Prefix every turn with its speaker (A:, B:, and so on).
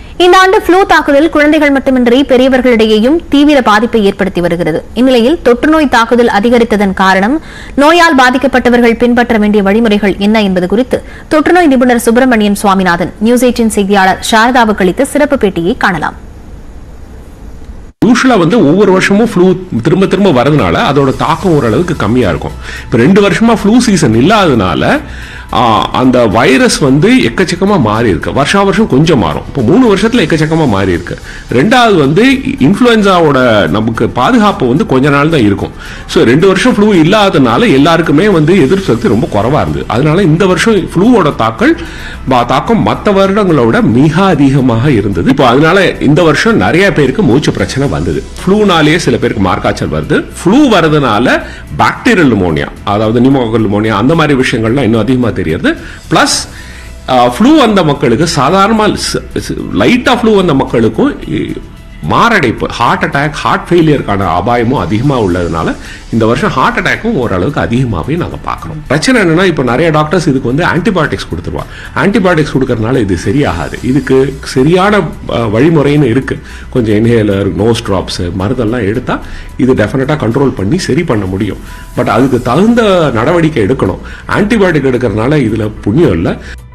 A: இந்த ஆண்டு ஃப்ளூ தாக்குதல் குழந்தைகள் மட்டுமின்றி பெரியவர்களிடையேயும் தீவிர பாதிப்பை ஏற்படுத்தி வருகிறது இந்நிலையில் தொற்றுநோய் தாக்குதல் அதிகரித்ததன் காரணம் நோயால் பாதிக்கப்பட்டவர்கள் பின்பற்ற வேண்டிய வழிமுறைகள் என்ன என்பது குறித்து தொற்றுநோய் நிபுணர் சுப்பிரமணியன் சுவாமிநாதன் நியூஸ் எயிட்டின் செய்தியாளர் சாரதாவுக்கு அளித்த சிறப்பு பேட்டியை காணலாம்
B: யூஸ்வலா வந்து ஒவ்வொரு வருஷமும் ஃப்ளூ திரும்ப திரும்ப வரதுனால அதோட தாக்கம் ஓரளவுக்கு கம்மியா இருக்கும் இப்போ ரெண்டு வருஷமா ஃப்ளூ சீசன் இல்லாததுனால ஆ, அந்த வைரஸ் வந்து எக்கச்சக்கமா மாறி இருக்கு வருஷா வருஷம் கொஞ்சம் மாறும் இப்போ மூணு வருஷத்துல எக்கச்சக்கமா மாறி இருக்கு ரெண்டாவது வந்து இன்ஃப்ளூயன்ஸாவோட நமக்கு பாதுகாப்பு வந்து கொஞ்ச நாள் தான் இருக்கும் ஸோ ரெண்டு வருஷம் ஃப்ளூ இல்லாததுனால எல்லாருக்குமே வந்து எதிர்ப்பு சக்தி ரொம்ப குறைவா இருந்தது அதனால இந்த வருஷம் ஃப்ளூவோட தாக்கல் பா- தாக்கம் மற்ற வருடங்களோட மிக அதிகமாக இருந்தது இப்போ அதனால இந்த வருஷம் நிறைய பேருக்கு மூச்சு பிரச்சனை வந்தது ஃப்ளூனாலேயே சில பேருக்கு மார்க்காய்ச்சல் வருது ஃப்ளூ வரதுனால பாக்டீரியல் நிமோனியா அதாவது நிமோகல் நிமோனியா அந்த மாதிரி விஷயங்கள்லாம் இன்னும் அதிகமாக தெரியுது ப்ளஸ் ஃப்ளூ வந்த மக்களுக்கு சாதாரண லைட்டாக ஃப்ளூ வந்த மக்களுக்கும் இ- மாரடைப்பு ஹார்ட் அட்டாக் ஹார்ட் ஃபெயிலியருக்கான அபாயமும் அதிகமாக உள்ளதுனால இந்த வருஷம் ஹார்ட் அட்டாக்கும் ஓரளவுக்கு அதிகமாகவே நாங்கள் பார்க்குறோம் பிரச்சனை என்னன்னா இப்போ நிறைய டாக்டர்ஸ் இதுக்கு வந்து ஆன்டிபயோட்டிக்ஸ் கொடுத்துருவாங்க ஆன்டிபயோட்டிக்ஸ் கொடுக்கறதுனால இது சரியாகாது இதுக்கு சரியான அஹ், வழிமுறைன்னு இருக்கு கொஞ்சம் இன்ஹேலர் நோஸ் ட்ராப்ஸ் மருந்தெல்லாம் எடுத்தா இது டெஃபினட்டாக கண்ட்ரோல் பண்ணி சரி பண்ண முடியும் பட் அதுக்கு தகுந்த நடவடிக்கை எடுக்கணும் ஆன்டிபயோட்டிக் எடுக்கிறதுனால இதில் புண்ணியம் இல்லை